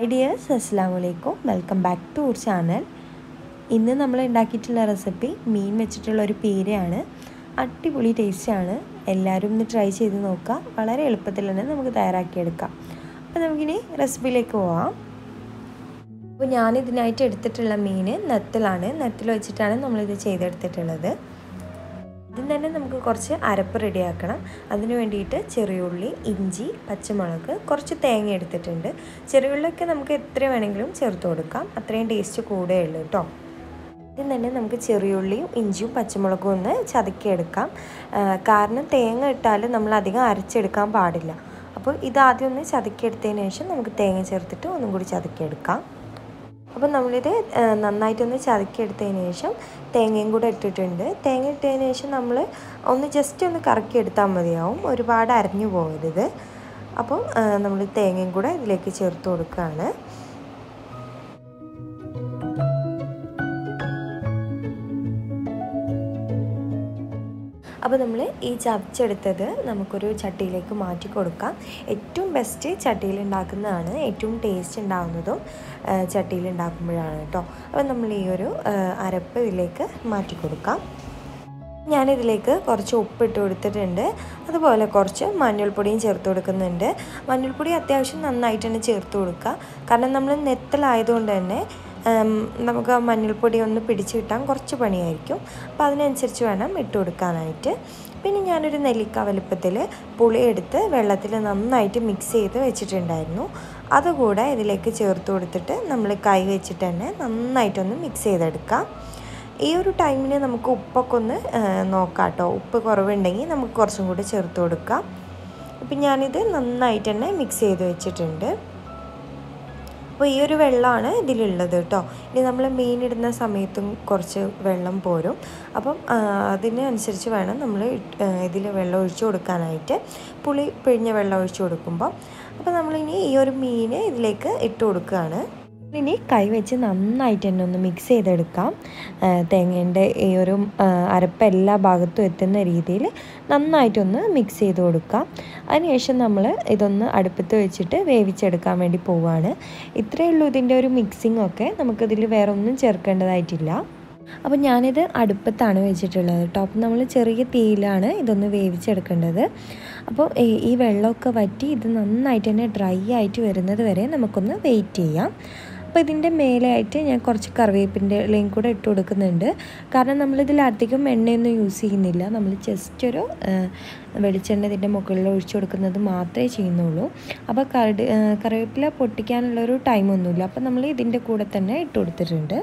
dears അസ്സാം വലൈക്കും welcome back to our channel ഇന്ന് നമ്മൾ ഉണ്ടാക്കിയിട്ടുള്ള റെസിപ്പി മീൻ വെച്ചിട്ടുള്ള ഒരു പീരയാണ് അടിപൊളി ടേസ്റ്റാണ് എല്ലാവരും ഒന്ന് ട്രൈ ചെയ്ത് നോക്കുക വളരെ എളുപ്പത്തിൽ തന്നെ നമുക്ക് തയ്യാറാക്കിയെടുക്കാം അപ്പോൾ നമുക്കിനി റെസിപ്പിയിലേക്ക് പോവാം അപ്പോൾ ഞാനിതിനായിട്ട് എടുത്തിട്ടുള്ള മീൻ നെത്തിലാണ് നെത്തിൽ വെച്ചിട്ടാണ് നമ്മളിത് ചെയ്തെടുത്തിട്ടുള്ളത് ആദ്യം തന്നെ നമുക്ക് കുറച്ച് അരപ്പ് റെഡിയാക്കണം അതിന് വേണ്ടിയിട്ട് ചെറിയുള്ളി ഇഞ്ചി പച്ചമുളക് കുറച്ച് തേങ്ങ എടുത്തിട്ടുണ്ട് ചെറിയുള്ളിയൊക്കെ നമുക്ക് എത്ര വേണമെങ്കിലും ചേർത്ത് കൊടുക്കാം അത്രയും ടേസ്റ്റ് കൂടുകയുള്ളൂ കേട്ടോ ആദ്യം തന്നെ നമുക്ക് ചെറിയുള്ളിയും ഇഞ്ചിയും പച്ചമുളകും ഒന്ന് ചതുക്കിയെടുക്കാം കാരണം തേങ്ങ ഇട്ടാൽ നമ്മൾ അധികം അരച്ചെടുക്കാൻ പാടില്ല അപ്പോൾ ഇതാദ്യം ഒന്ന് ചതുക്കിയെടുത്തതിന് ശേഷം നമുക്ക് തേങ്ങ ചേർത്തിട്ട് ഒന്നും കൂടി ചതുക്കിയെടുക്കാം അപ്പോൾ നമ്മളിത് നന്നായിട്ടൊന്ന് ചതുക്കിയെടുത്തതിന് ശേഷം തേങ്ങയും കൂടെ ഇട്ടിട്ടുണ്ട് തേങ്ങ ഇട്ടതിന് ശേഷം നമ്മൾ ഒന്ന് ജസ്റ്റ് ഒന്ന് കറക്കി എടുത്താൽ മതിയാവും ഒരുപാട് അരഞ്ഞു പോകരുത് അപ്പോൾ നമ്മൾ തേങ്ങയും കൂടെ ഇതിലേക്ക് ചേർത്ത് കൊടുക്കുകയാണ് അപ്പോൾ നമ്മൾ ഈ ചതച്ചെടുത്തത് നമുക്കൊരു ചട്ടിയിലേക്ക് മാറ്റി കൊടുക്കാം ഏറ്റവും ബെസ്റ്റ് ചട്ടിയിൽ ഉണ്ടാക്കുന്നതാണ് ഏറ്റവും ടേസ്റ്റ് ഉണ്ടാകുന്നതും ചട്ടിയിൽ ഉണ്ടാക്കുമ്പോഴാണ് കേട്ടോ അപ്പോൾ നമ്മൾ ഈ ഒരു അരപ്പ് ഇതിലേക്ക് മാറ്റി കൊടുക്കാം ഞാനിതിലേക്ക് കുറച്ച് ഉപ്പിട്ട് കൊടുത്തിട്ടുണ്ട് അതുപോലെ കുറച്ച് മഞ്ഞൾപ്പൊടിയും ചേർത്ത് കൊടുക്കുന്നുണ്ട് മഞ്ഞൾപ്പൊടി അത്യാവശ്യം നന്നായിട്ട് തന്നെ ചേർത്ത് കൊടുക്കുക കാരണം നമ്മൾ നെത്തലായതുകൊണ്ട് തന്നെ നമുക്ക് ആ മഞ്ഞൾപ്പൊടി ഒന്ന് പിടിച്ച് കിട്ടാൻ കുറച്ച് പണിയായിരിക്കും അപ്പോൾ അതിനനുസരിച്ച് വേണം ഇട്ട് കൊടുക്കാനായിട്ട് പിന്നെ ഞാനൊരു നെല്ലിക്ക വലുപ്പത്തിൽ പുളിയെടുത്ത് വെള്ളത്തിൽ നന്നായിട്ട് മിക്സ് ചെയ്ത് വെച്ചിട്ടുണ്ടായിരുന്നു അതുകൂടെ ഇതിലേക്ക് ചേർത്ത് കൊടുത്തിട്ട് നമ്മൾ കൈ വെച്ചിട്ട് തന്നെ നന്നായിട്ടൊന്ന് മിക്സ് ചെയ്തെടുക്കാം ഈ ഒരു ടൈമിന് നമുക്ക് ഉപ്പൊക്കെ ഒന്ന് നോക്കാം കേട്ടോ ഉപ്പ് കുറവുണ്ടെങ്കിൽ നമുക്ക് കുറച്ചും കൂടി ചേർത്ത് കൊടുക്കാം അപ്പം ഞാനിത് നന്നായിട്ട് തന്നെ മിക്സ് ചെയ്ത് വെച്ചിട്ടുണ്ട് അപ്പോൾ ഈ ഒരു വെള്ളമാണ് ഇതിലുള്ളത് കേട്ടോ ഇനി നമ്മൾ മീൻ ഇടുന്ന സമയത്തും കുറച്ച് വെള്ളം പോരും അപ്പം അതിനനുസരിച്ച് വേണം നമ്മൾ ഇതിൽ വെള്ളം ഒഴിച്ചു കൊടുക്കാനായിട്ട് പുളി പിഴിഞ്ഞ വെള്ളം ഒഴിച്ചു കൊടുക്കുമ്പോൾ അപ്പോൾ നമ്മളിനി ഈ ഒരു മീൻ ഇതിലേക്ക് ഇട്ട് കൊടുക്കുകയാണ് ഇനി കൈ വെച്ച് നന്നായിട്ട് തന്നെ ഒന്ന് മിക്സ് ചെയ്തെടുക്കാം തേങ്ങേൻ്റെ ഈ ഒരു അരപ്പ് എല്ലാ ഭാഗത്തും എത്തുന്ന രീതിയിൽ നന്നായിട്ടൊന്ന് മിക്സ് ചെയ്ത് കൊടുക്കാം അതിനുശേഷം നമ്മൾ ഇതൊന്ന് അടുപ്പത്ത് വെച്ചിട്ട് വേവിച്ചെടുക്കാൻ വേണ്ടി പോവുകയാണ് ഇത്രയേ ഉള്ളൂ ഇതിൻ്റെ ഒരു മിക്സിംഗ് ഒക്കെ നമുക്കിതിൽ വേറെ ഒന്നും ചേർക്കേണ്ടതായിട്ടില്ല അപ്പോൾ ഞാനിത് അടുപ്പത്താണ് വെച്ചിട്ടുള്ളത് കേട്ടോ അപ്പോൾ നമ്മൾ ചെറിയ തീയിലാണ് ഇതൊന്ന് വേവിച്ചെടുക്കേണ്ടത് അപ്പോൾ ഈ വെള്ളമൊക്കെ വറ്റി ഇത് നന്നായിട്ട് തന്നെ ഡ്രൈ ആയിട്ട് വരുന്നത് വരെ നമുക്കൊന്ന് വെയിറ്റ് ചെയ്യാം അപ്പോൾ ഇതിൻ്റെ മേലെയായിട്ട് ഞാൻ കുറച്ച് കറിവേപ്പിൻ്റെ ഇലയും കൂടെ ഇട്ട് കൊടുക്കുന്നുണ്ട് കാരണം നമ്മളിതിൽ അധികം എണ്ണയൊന്നും യൂസ് ചെയ്യുന്നില്ല നമ്മൾ ജസ്റ്റ് ഒരു വെളിച്ചെണ്ണ ഇതിൻ്റെ മുകളിൽ ഒഴിച്ചു കൊടുക്കുന്നത് മാത്രമേ ചെയ്യുന്നുള്ളൂ അപ്പോൾ കറി കറിവേപ്പില പൊട്ടിക്കാനുള്ളൊരു ടൈമൊന്നുമില്ല അപ്പോൾ നമ്മൾ ഇതിൻ്റെ കൂടെ തന്നെ ഇട്ട് കൊടുത്തിട്ടുണ്ട്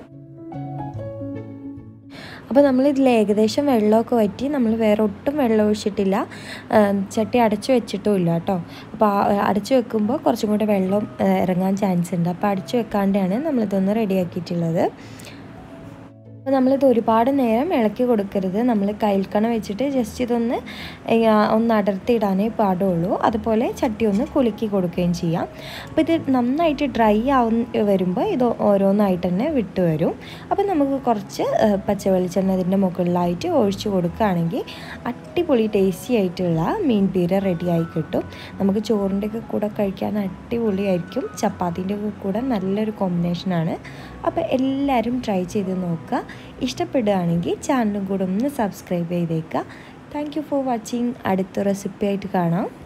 അപ്പോൾ നമ്മൾ ഇതിൽ ഏകദേശം വെള്ളമൊക്കെ വറ്റി നമ്മൾ വേറെ ഒട്ടും വെള്ളം ഒഴിച്ചിട്ടില്ല ചട്ടി അടച്ചു വെച്ചിട്ടും ഇല്ല കേട്ടോ അപ്പോൾ അടച്ചു വെക്കുമ്പോൾ കുറച്ചും കൂടെ വെള്ളം ഇറങ്ങാൻ ചാൻസ് ഉണ്ട് അപ്പോൾ അടച്ചു വെക്കാണ്ടാണ് നമ്മളിതൊന്ന് റെഡിയാക്കിയിട്ടുള്ളത് അപ്പോൾ നമ്മളിത് ഒരുപാട് നേരം ഇളക്കി കൊടുക്കരുത് നമ്മൾ കയ്യിൽക്കണ വെച്ചിട്ട് ജസ്റ്റ് ഇതൊന്ന് ഒന്ന് അടർത്തിയിടാനേ പാടുള്ളൂ അതുപോലെ ചട്ടി ഒന്ന് കുലുക്കി കൊടുക്കുകയും ചെയ്യാം അപ്പോൾ ഇത് നന്നായിട്ട് ഡ്രൈ ആവുന്ന വരുമ്പോൾ ഇത് ഓരോന്നായിട്ട് തന്നെ വിട്ട് വരും അപ്പോൾ നമുക്ക് കുറച്ച് പച്ച വെളിച്ചെണ്ണ അതിൻ്റെ മുകളിലായിട്ട് ഒഴിച്ചു കൊടുക്കുകയാണെങ്കിൽ അടിപൊളി ടേസ്റ്റി ആയിട്ടുള്ള മീൻ പീര റെഡിയായി കിട്ടും നമുക്ക് ചോറിൻ്റെ ഒക്കെ കൂടെ കഴിക്കാൻ അടിപൊളിയായിരിക്കും ചപ്പാത്തിൻ്റെ ഒക്കെ കൂടെ നല്ലൊരു കോമ്പിനേഷനാണ് അപ്പോൾ എല്ലാവരും ട്രൈ ചെയ്ത് നോക്കുക ഇഷ്ടപ്പെടുകയാണെങ്കിൽ ചാനലും കൂടെ ഒന്ന് സബ്സ്ക്രൈബ് ചെയ്തേക്കുക താങ്ക് യു ഫോർ വാച്ചിങ് അടുത്ത റെസിപ്പി ആയിട്ട് കാണാം